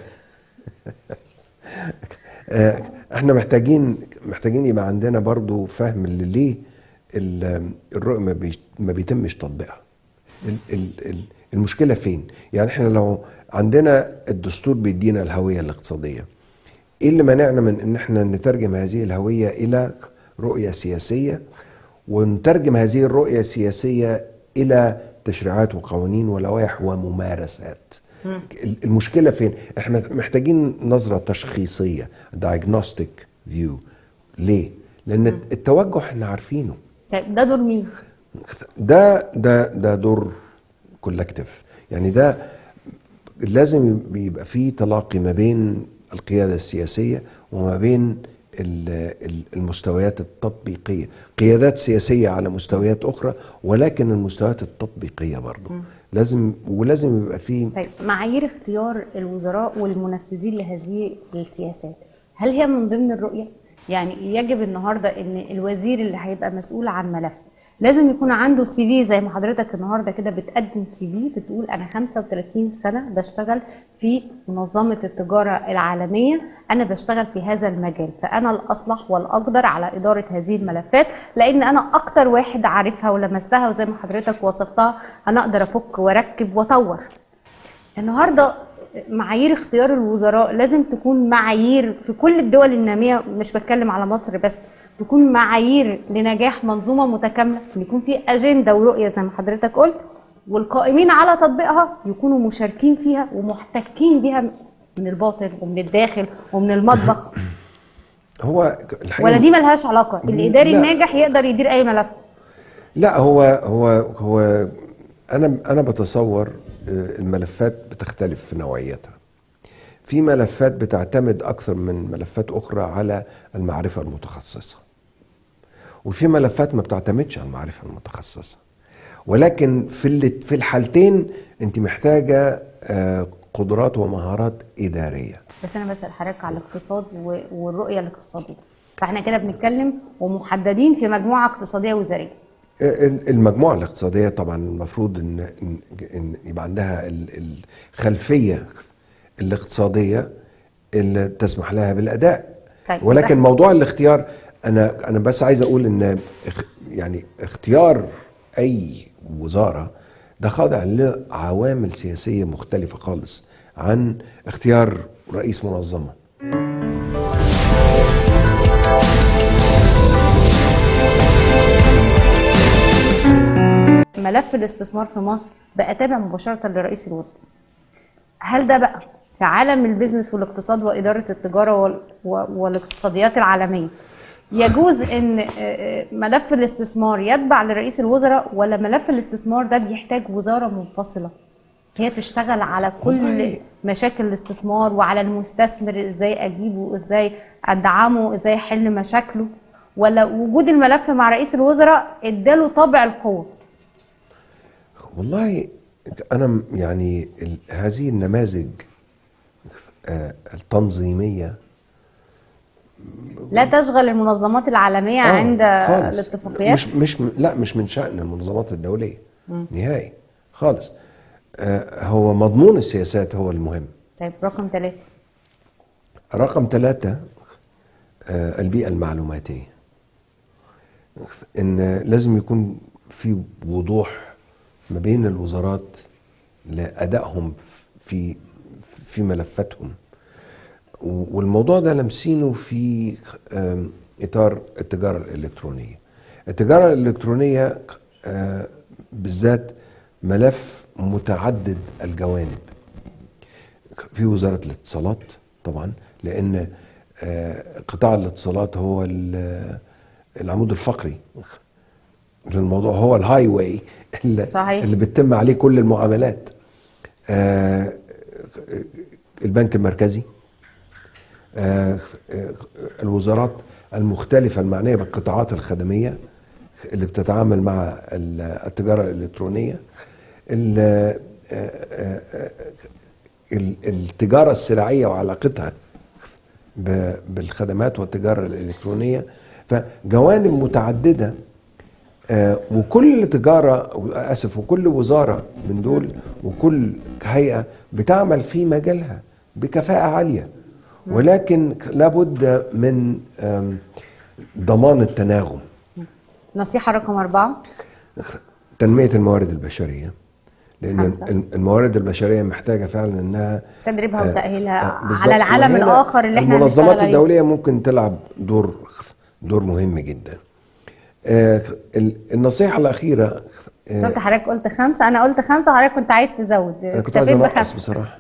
آه، احنا محتاجين محتاجين يبقى عندنا برضو فهم اللي ليه ال- الرؤية ما, بيش ما بيتمش تطبيقها ال- ال- ال- المشكلة فين يعني احنا لو عندنا الدستور بيدينا الهوية الاقتصادية ايه اللي منعنا من ان احنا نترجم هذه الهوية الى رؤية سياسية ونترجم هذه الرؤية السياسية الى تشريعات وقوانين ولوائح وممارسات المشكلة فين؟ احنا محتاجين نظرة تشخيصية diagnostic view ليه؟ لأن التوجه احنا عارفينه طيب ده دور مين؟ ده ده ده دور كولكتيف يعني ده لازم يبقى فيه تلاقي ما بين القيادة السياسية وما بين ال- ال- المستويات التطبيقية قيادات سياسية على مستويات أخرى ولكن المستويات التطبيقية برضو لازم ولازم يبقى فيه طيب معايير اختيار الوزراء والمنفذين لهذه السياسات هل هي من ضمن الرؤية؟ يعني يجب النهارده ان الوزير اللي هيبقى مسؤول عن ملف لازم يكون عنده سي في زي ما حضرتك النهارده كده بتقدم سي في بتقول انا 35 سنه بشتغل في منظمه التجاره العالميه انا بشتغل في هذا المجال فانا الاصلح والاقدر على اداره هذه الملفات لان انا اكتر واحد عارفها ولمستها وزي ما حضرتك وصفتها انا اقدر افك واركب واطور النهارده معايير اختيار الوزراء لازم تكون معايير في كل الدول الناميه مش بتكلم على مصر بس تكون معايير لنجاح منظومه متكامله ان يكون في اجنده ورؤيه زي ما حضرتك قلت والقائمين على تطبيقها يكونوا مشاركين فيها ومحتكين بها من الباطن ومن الداخل ومن المطبخ هو الحقيقه ولا دي ملهاش علاقه الاداري لا. الناجح يقدر يدير اي ملف لا هو هو هو انا انا بتصور آه، الملفات بتختلف في نوعيتها في ملفات بتعتمد اكثر من ملفات اخرى على المعرفه المتخصصه وفي ملفات ما بتعتمدش على المعرفه المتخصصه ولكن في ال- في الحالتين انت محتاجه آه، قدرات ومهارات اداريه بس انا بسال حضرتك على الاقتصاد و- والرؤيه الاقتصاديه فاحنا كده بنتكلم ومحددين في مجموعه اقتصاديه وزاريه ال- المجموعة الاقتصادية طبعا المفروض ان ان, إن يبقى عندها ال- الخلفية الاقتصادية اللي تسمح لها بالأداء طيب، ولكن يبقى- موضوع الاختيار انا انا بس عايز اقول ان اخ- يعني اختيار اي وزارة ده خاضع لعوامل سياسية مختلفة خالص عن اختيار رئيس منظمة ملف الاستثمار في مصر بقى تابع مباشره لرئيس الوزراء هل ده بقى في عالم البيزنس والاقتصاد واداره التجاره وال- و- والاقتصاديات العالميه يجوز ان آه، آه، ملف الاستثمار يتبع لرئيس الوزراء ولا ملف الاستثمار ده بيحتاج وزاره منفصله هي تشتغل على كل والله- مشاكل الاستثمار وعلى المستثمر ازاي اجيبه ازاي ادعمه ازاي احل مشاكله ولا وجود الملف مع رئيس الوزراء اداله طابع القوه والله انا م- يعني ال- هذه النماذج آه، التنظيميه لا تشغل المنظمات العالمية آه، عند خالص. الاتفاقيات مش مش لا مش من شأن المنظمات الدوليه نهائي خالص آه، هو مضمون السياسات هو المهم طيب رقم ثلاثة رقم ثلاثة آه، البيئة المعلوماتية إن لازم يكون في وضوح ما بين الوزارات لأدائهم في في ملفاتهم والموضوع ده لمسينه في آم، إطار التجارة الإلكترونية التجارة الإلكترونية آه، بالذات ملف متعدد الجوانب في وزارة الاتصالات طبعا لأن آه، قطاع الاتصالات هو ال- العمود الفقري للموضوع هو الهاي واي اللي, صحيح. اللي بتتم عليه كل المعاملات آه، البنك المركزي آه، آه، الوزارات المختلفة المعنية بالقطاعات الخدمية اللي بتتعامل مع ال- التجارة الإلكترونية ال- آه، آه، آه، ال- التجارة السلعية وعلاقتها ب- بالخدمات والتجارة الإلكترونية فجوانب متعددة آه، وكل تجارة آسف وكل وزارة من دول وكل هيئة بتعمل في مجالها بكفاءة عالية ولكن لابد من آم، ضمان التناغم نصيحة رقم أربعة تنمية الموارد البشرية لأن خمسة. الموارد البشرية محتاجة فعلا إنها تدريبها آه، وتأهيلها آه، بالظبط. على العالم وهنا الآخر اللي احنا المنظمات هنشتغل عليه. الدولية ممكن تلعب دور دور مهم جدا آه، ال- النصيحة الأخيرة آه، شفت حضرتك قلت خمسة أنا قلت خمسة وحضرتك كنت عايز تزود أنا كنت عايز اكتفيت أنقص بخمسة بصراحة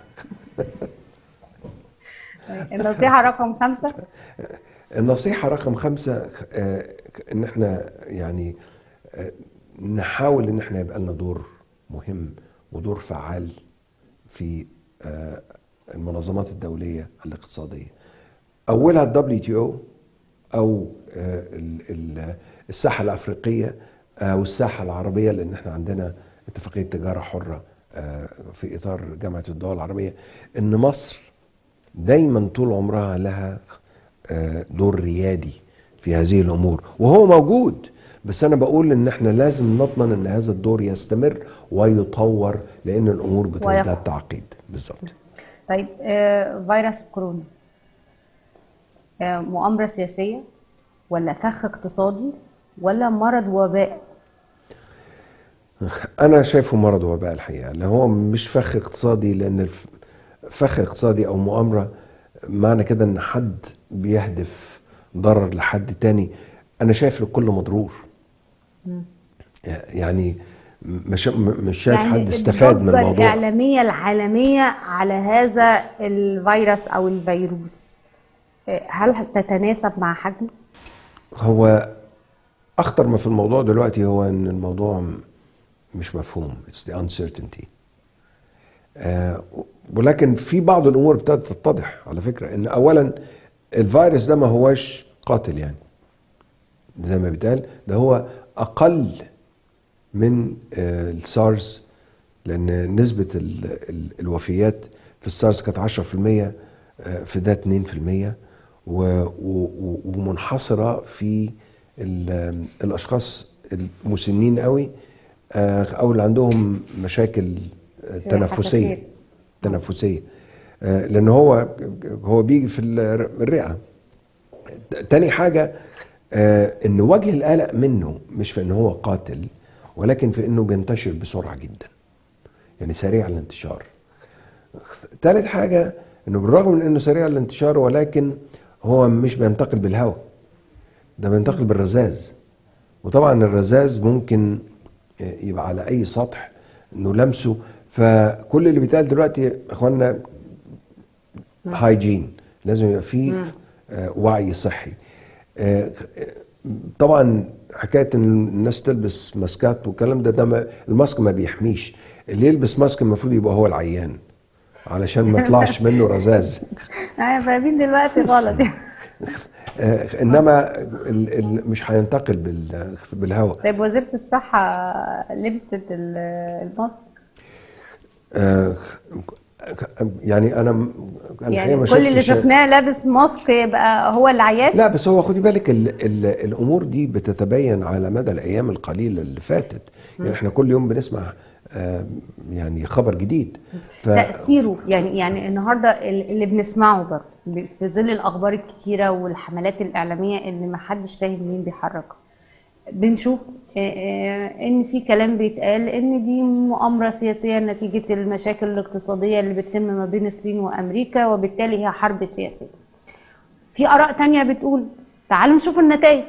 النصيحة رقم خمسة النصيحة رقم خمسة آه، إن إحنا يعني آه، نحاول إن إحنا يبقى لنا دور مهم ودور فعال في آه، المنظمات الدولية الاقتصادية أولها الدبليو تي أو أو آه، ال- ال- الساحة الأفريقية أو الساحة العربية لأن إحنا عندنا اتفاقية تجارة حرة آه، في إطار جامعة الدول العربية إن مصر دايما طول عمرها لها آه، دور ريادي في هذه الامور وهو موجود بس انا بقول ان احنا لازم نضمن ان هذا الدور يستمر ويطور لان الامور بتزداد ويقع. تعقيد بالظبط طيب آه، فيروس كورونا آه، مؤامرة سياسية ولا فخ اقتصادي ولا مرض وباء انا شايفه مرض وباء الحقيقه اللي هو مش فخ اقتصادي لان الف- فخ اقتصادي او مؤامره معنى كده ان حد بيهدف ضرر لحد تاني انا شايف الكل مضرور يعني مش مش شايف حد استفاد من الضجة الموضوع الإعلامية العالمية على هذا الفيروس أو الفيروس آه، هل تتناسب مع حجمه؟ هو اخطر ما في الموضوع دلوقتي هو ان الموضوع م- مش مفهوم it's the uncertainty آه ولكن في بعض الامور ابتدت تتضح على فكره ان اولا الفيروس ده ما هوش قاتل يعني زي ما بيتقال ده هو اقل من آه السارس لان نسبه ال ال الوفيات في السارس كانت 10% آه، في ده 2% و- و- ومنحصره في ال- الاشخاص المسنين قوي آه، او اللي عندهم مشاكل آه، في تنفسيه حساسيات. تنفسيه آه، لان هو هو بيجي في الرئه تاني حاجة آه ان وجه القلق منه مش في ان هو قاتل ولكن في انه بينتشر بسرعة جدا يعني سريع الانتشار تالت حاجة انه بالرغم من انه سريع الانتشار ولكن هو مش بينتقل بالهواء ده بينتقل بالرذاذ وطبعا الرذاذ ممكن يبقى على اي سطح نلمسه فكل اللي بيتقال دلوقتي يا اخوانا هايجين لازم يبقى فيه آه، وعي صحي آه، طبعا حكايه ان الناس تلبس ماسكات والكلام ده ده ما الماسك ما بيحميش اللي يلبس ماسك المفروض يبقى هو العيان علشان ما يطلعش منه رذاذ أنا فاهمين دلوقتي غلط آه، انما ال- ال- مش هينتقل بال- بالهواء طيب وزيرة الصحة لبست ال- الماسك آه، يعني انا أنا الحقيقة يعني ما كل اللي شفتش- شفناه لابس ماسك يبقى هو اللي عيان لا بس هو خدي بالك ال ال الامور دي بتتبين على مدى الايام القليله اللي فاتت يعني احنا كل يوم بنسمع آه، يعني خبر جديد ف تأثيره يعني يعني النهارده ال- اللي بنسمعه برضه ب- في ظل الأخبار الكتيرة والحملات الإعلامية اللي ما حدش فاهم مين بيحركها بنشوف آه، آه، ان في كلام بيتقال ان دي مؤامره سياسيه نتيجه المشاكل الاقتصاديه اللي بتتم ما بين الصين وامريكا وبالتالي هي حرب سياسيه. في اراء تانية بتقول تعالوا نشوف النتائج.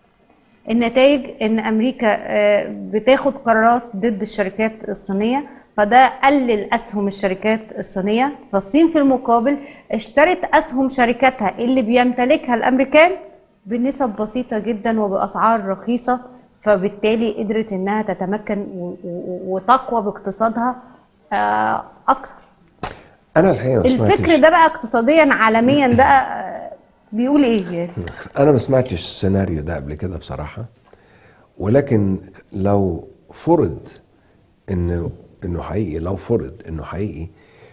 النتائج ان امريكا آه، بتاخد قرارات ضد الشركات الصينيه فده قلل اسهم الشركات الصينيه فالصين في المقابل اشترت اسهم شركاتها اللي بيمتلكها الامريكان بنسب بسيطه جدا وباسعار رخيصه فبالتالي قدرت انها تتمكن و- و- وتقوى باقتصادها آه، اكثر انا الحقيقه ما الفكر سمعتش ده بقى اقتصاديا عالميا بقى آه، بيقول ايه يعني انا ما سمعتش السيناريو ده قبل كده بصراحه ولكن لو فرض انه انه حقيقي لو فرض انه حقيقي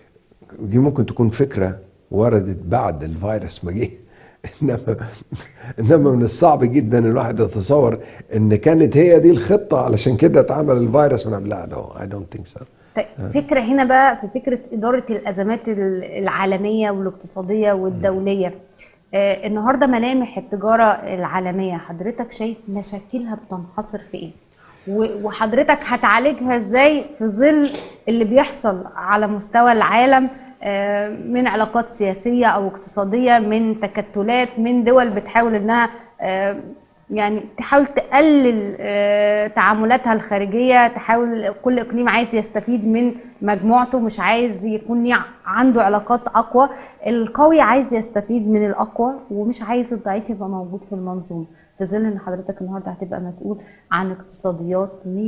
دي ممكن تكون فكره وردت بعد الفيروس ما جه انما انما من الصعب جدا الواحد يتصور ان كانت هي دي الخطه علشان كده اتعمل الفيروس من قبل لا نو اي دونت ثينك سو طيب فكرة هنا بقى في فكرة إدارة الأزمات ال- العالمية والاقتصادية والدولية آه النهاردة ملامح التجارة العالمية حضرتك شايف مشاكلها بتنحصر في إيه؟ و- وحضرتك هتعالجها إزاي في ظل اللي بيحصل على مستوى العالم آه من علاقات سياسية أو اقتصادية من تكتلات من دول بتحاول إنها آه يعني تحاول تقلل آه، تعاملاتها الخارجية تحاول كل إقليم عايز يستفيد من مجموعته مش عايز يكون ليه عنده علاقات أقوى القوي عايز يستفيد من الأقوى ومش عايز الضعيف يبقى موجود في المنظومة في ظل إن حضرتك النهاردة هتبقى مسؤول عن اقتصاديات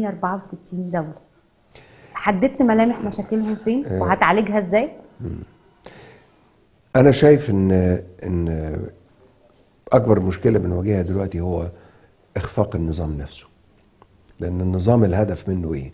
164 دولة حددت ملامح مشاكلهم فين وهتعالجها ازاي؟ انا شايف ان ان اكبر مشكله بنواجهها دلوقتي هو اخفاق النظام نفسه لان النظام الهدف منه ايه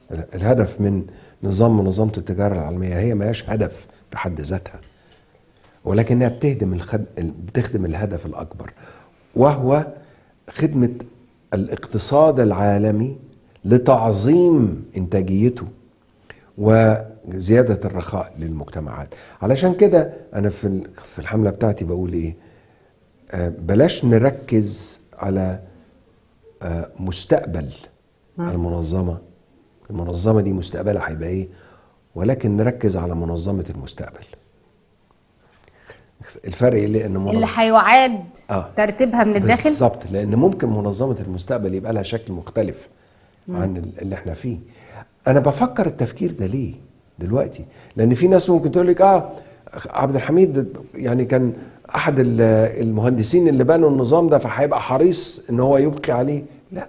الهدف من نظام منظمه التجاره العالميه هي ما هياش هدف في حد ذاتها ولكنها بتهدم الخد... بتخدم الهدف الأكبر وهو خدمة الاقتصاد العالمي لتعظيم إنتاجيته وزيادة الرخاء للمجتمعات علشان كده أنا في ال- في الحملة بتاعتي بقول إيه آه، بلاش نركز على آه، مستقبل المنظمة المنظمة دي مستقبلها هيبقى إيه ولكن نركز على منظمة المستقبل الفرق إيه لأن اللي منظمة هيعاد آه. ترتيبها من الداخل بالظبط لان ممكن منظمه المستقبل يبقى لها شكل مختلف عن ال- اللي احنا فيه انا بفكر التفكير ده ليه دلوقتي لان في ناس ممكن تقول لك اه عبد الحميد يعني كان احد ال- المهندسين اللي بنوا النظام ده فهيبقى حريص ان هو يبقي عليه لا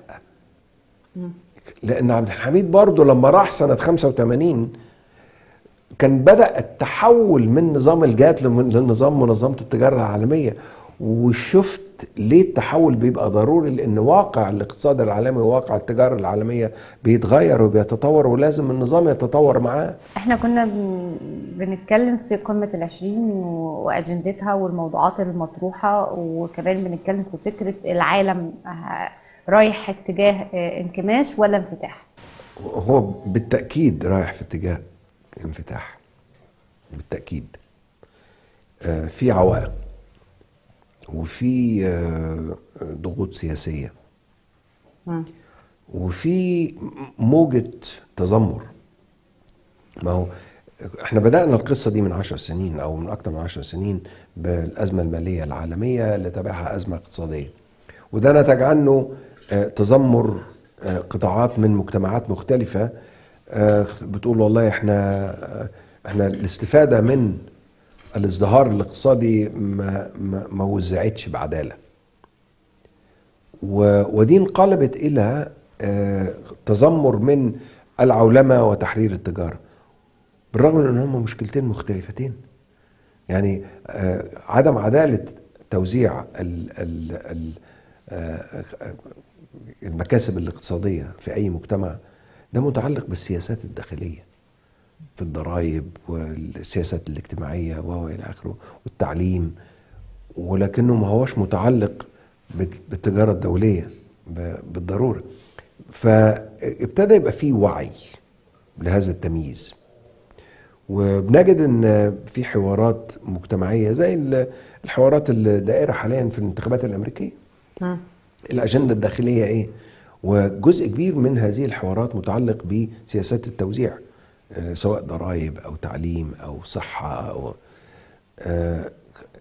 لان عبد الحميد برضه لما راح سنه 85 كان بدأ التحول من نظام الجات لمن- لنظام منظمة التجارة العالمية وشفت ليه التحول بيبقى ضروري لأن واقع الاقتصاد العالمي وواقع التجارة العالمية بيتغير وبيتطور ولازم النظام يتطور معاه احنا كنا بن- بنتكلم في قمة العشرين و- وأجندتها والموضوعات المطروحة وكمان بنتكلم في فكرة العالم آه، رايح اتجاه آه، انكماش ولا انفتاح هو بالتأكيد رايح في اتجاه انفتاح بالتأكيد آه، في عوائق وفي آه، ضغوط سياسية مم. وفي موجة تذمر ما هو احنا بدأنا القصة دي من عشر سنين أو من أكثر من عشر سنين بالأزمة المالية العالمية اللي تبعها أزمة اقتصادية وده نتج عنه آه، تذمر آه، قطاعات من مجتمعات مختلفة آه، بتقول والله احنا آه، احنا الاستفادة من الازدهار الاقتصادي ما, ما, ما وزعتش بعدالة و- ودي انقلبت الى آه، تذمر من العولمه وتحرير التجاره بالرغم من ان هم مشكلتين مختلفتين يعني آه، عدم عداله توزيع ال ال ال آه، المكاسب الاقتصاديه في اي مجتمع ده متعلق بالسياسات الداخليه في الضرائب والسياسات الاجتماعيه وهو الى اخره والتعليم ولكنه ما هوش متعلق بال- بالتجاره الدوليه ب- بالضروره فابتدى يبقى فيه وعي لهذا التمييز وبنجد ان في حوارات مجتمعيه زي ال- الحوارات الدائره حاليا في الانتخابات الامريكيه مم. الاجنده الداخليه ايه وجزء كبير من هذه الحوارات متعلق بسياسات التوزيع آه، سواء ضرائب او تعليم او صحه او آه،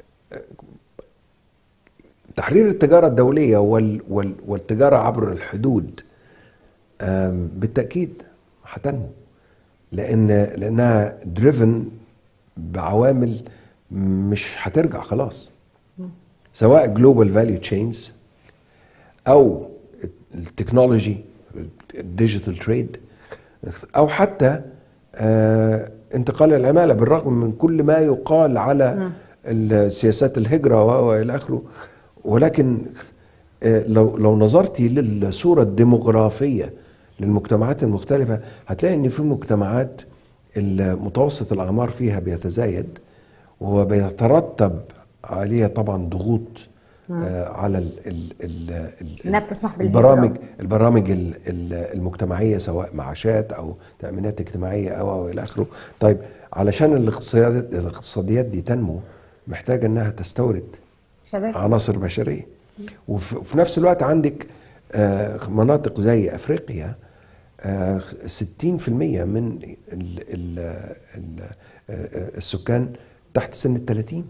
تحرير التجاره الدوليه وال وال والتجاره عبر الحدود آم، بالتاكيد هتنمو لان لانها دريفن بعوامل مش هترجع خلاص سواء جلوبال فاليو تشينز او التكنولوجي الديجيتال تريد او حتى آه، انتقال العماله بالرغم من كل ما يقال على السياسات الهجره و- والى اخره ولكن آه، لو لو نظرتي للصوره الديموغرافيه للمجتمعات المختلفه هتلاقي ان في مجتمعات متوسط الاعمار فيها بيتزايد وبيترتب عليها طبعا ضغوط آه، على ال ال ال ال إنها بتسمح بالهجرة. البرامج البرامج ال- ال- المجتمعيه سواء معاشات او تامينات اجتماعيه او او الى اخره طيب علشان الاقتصاديات الاقتصاديات دي تنمو محتاجه انها تستورد شباب عناصر بشريه وف- وفي نفس الوقت عندك آه، مناطق زي افريقيا آه، 60% من ال- ال- ال- آه، السكان تحت سن ال 30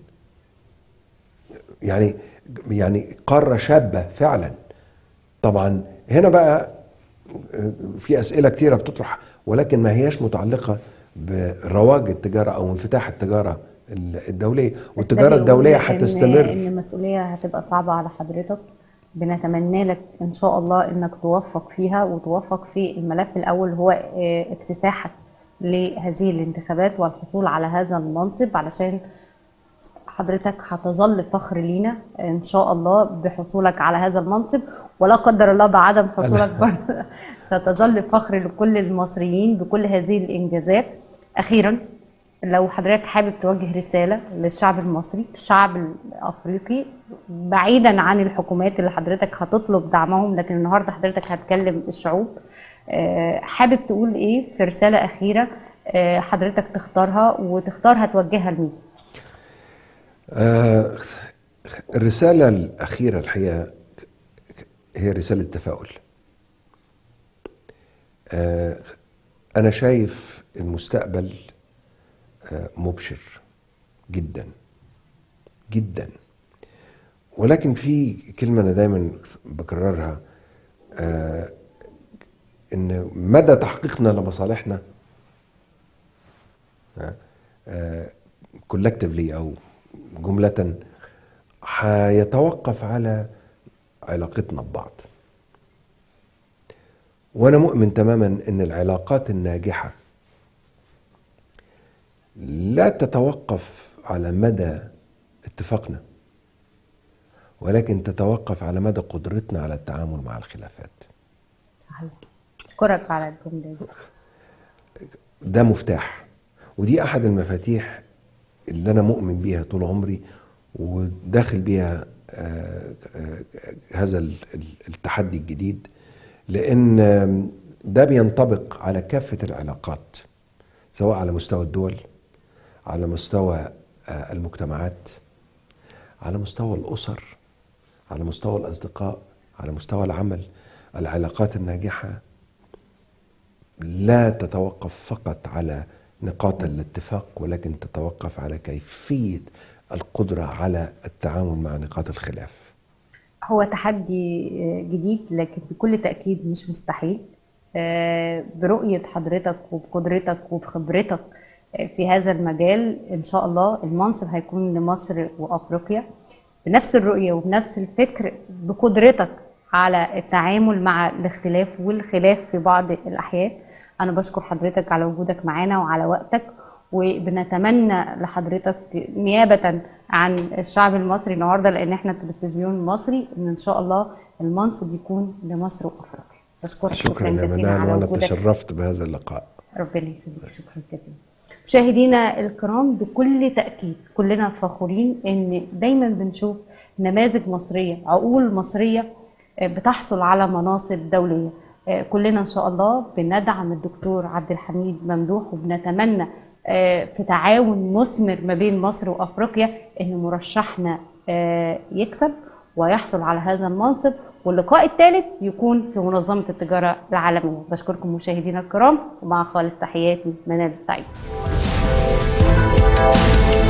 يعني يعني قاره شابه فعلا طبعا هنا بقى آه، في اسئله كتيره بتطرح ولكن ما هياش متعلقه برواج التجاره او انفتاح التجاره الدوليه بس ده والتجاره بيقول الدوليه إن- هتستمر ان المسؤوليه هتبقى صعبه على حضرتك بنتمنى لك ان شاء الله انك توفق فيها وتوفق في الملف الاول هو آه، اكتساحك لهذه الانتخابات والحصول على هذا المنصب علشان حضرتك هتظل فخر لينا ان شاء الله بحصولك على هذا المنصب ولا قدر الله بعدم حصولك برضه ستظل فخر لكل المصريين بكل هذه الانجازات اخيرا لو حضرتك حابب توجه رسالة للشعب المصري الشعب الأفريقي بعيدا عن الحكومات اللي حضرتك هتطلب دعمهم لكن النهاردة حضرتك هتكلم الشعوب آه، حابب تقول ايه في رسالة أخيرة آه، حضرتك تختارها وتختارها توجهها لمين آه، الرسالة الأخيرة الحقيقة هي رسالة تفاؤل آه، أنا شايف المستقبل آه، مبشر جدا جدا ولكن في كلمة أنا دايما بكررها آه، إن مدى تحقيقنا لمصالحنا كولكتيفلي أو جملة هيتوقف على علاقتنا ببعض وانا مؤمن تماما ان العلاقات الناجحه لا تتوقف على مدى اتفاقنا ولكن تتوقف على مدى قدرتنا على التعامل مع الخلافات صحيح أشكرك على الجملة دي ده مفتاح ودي احد المفاتيح اللي انا مؤمن بيها طول عمري وداخل بيها آه، آه، هذا ال- ال- التحدي الجديد لان آم، ده بينطبق على كافه العلاقات سواء على مستوى الدول على مستوى آه، المجتمعات على مستوى الاسر على مستوى الاصدقاء على مستوى العمل العلاقات الناجحه لا تتوقف فقط على نقاط الاتفاق ولكن تتوقف على كيفيه القدره على التعامل مع نقاط الخلاف هو تحدي آه، جديد لكن بكل تأكيد مش مستحيل آه، برؤية حضرتك وبقدرتك وبخبرتك آه، في هذا المجال إن شاء الله المنصب هيكون لمصر وأفريقيا بنفس الرؤية وبنفس الفكر بقدرتك على التعامل مع الاختلاف والخلاف في بعض الأحيان أنا بشكر حضرتك على وجودك معانا وعلى وقتك وبنتمنى لحضرتك نيابة عن الشعب المصري النهارده لأن احنا تلفزيون مصري إن إن شاء الله المنصب يكون لمصر وأفريقيا بشكرك شكرا يا جزيلا منال على وانا وجودك تشرفت بهذا اللقاء ربنا يخليك شكرا جزيلا مشاهدينا الكرام بكل تأكيد كلنا فخورين ان دايما بنشوف نماذج مصرية عقول مصرية آه، بتحصل على مناصب دولية آه، كلنا ان شاء الله بندعم الدكتور عبد الحميد ممدوح وبنتمنى آه، في تعاون مثمر ما بين مصر وافريقيا ان مرشحنا آه، يكسب ويحصل على هذا المنصب واللقاء الثالث يكون في منظمة التجارة العالمية بشكركم مشاهدينا الكرام ومع خالص تحياتي منال السعيد